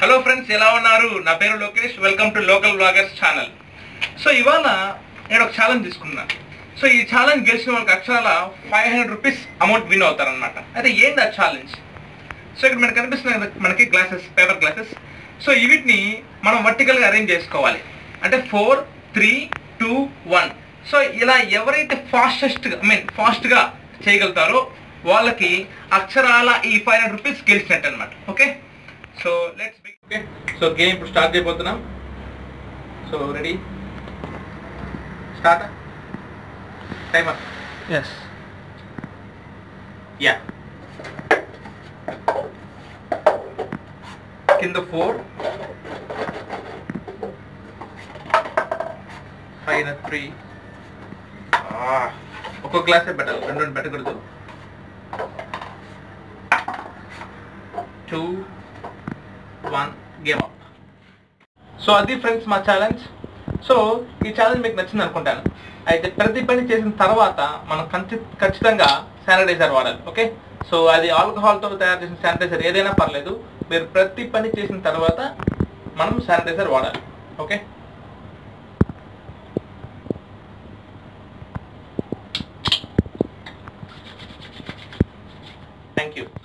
hello friends ఎలా ఉన్నారు నా పేరు Lokesh welcome to local bloggers channel so ఇవాళ నేను ఒక ఛాలెంజ్ తీసుకున్నాను సో ఈ ఛాలెంజ్ గెలిచిన వాళ్ళకి అక్షరాల five hundred rupees amount win అవుతారనమాట అయితే ఏంటి ఆ ఛాలెంజ్ సో ఇక్కడ మనకి కనిపిస్తున్నాయి కదా మనకి గ్లాసెస్ పేపర్ గ్లాసెస్ సో వీటిని మనం వర్టికల్గా అరేంజ్ చేసుకోవాలి అంటే four three two one so ఇలా ఎవరైతే ఫాస్టెస్ట్గా ఐ మీన్ ఫాస్ట్గా చేయగలుగుతారో వాళ్ళకి అక్షరాల ఈ ఫైవ్ హండ్రెడ్ రూపీస్ గెలిచినట్టు అనమాట okay so let's okay so game ఇప్పుడు స్టార్ట్ చేయబోతున్నాం so ready start timer yes yeah కింద ఫోర్ పైన త్రీ ఒక్కొక్క గ్లాసే పెట్టాలి రెండు రెండు పెట్టకూడదు two one game up so అది ఫ్రెండ్స్ మా ఛాలెంజ్ సో ఈ ఛాలెంజ్ మీకు నచ్చింది అనుకుంటాను అయితే ప్రతి పని చేసిన తర్వాత మనం ఖచ్చి ఖచ్చితంగా శానిటైజర్ వాడాలి ఓకే సో అది ఆల్కహాల్తో తయారు చేసిన శానిటైజర్ ఏదైనా పర్లేదు మీరు ప్రతి పని చేసిన తర్వాత మనం శానిటైజర్ వాడాలి ఓకే థ్యాంక్ యూ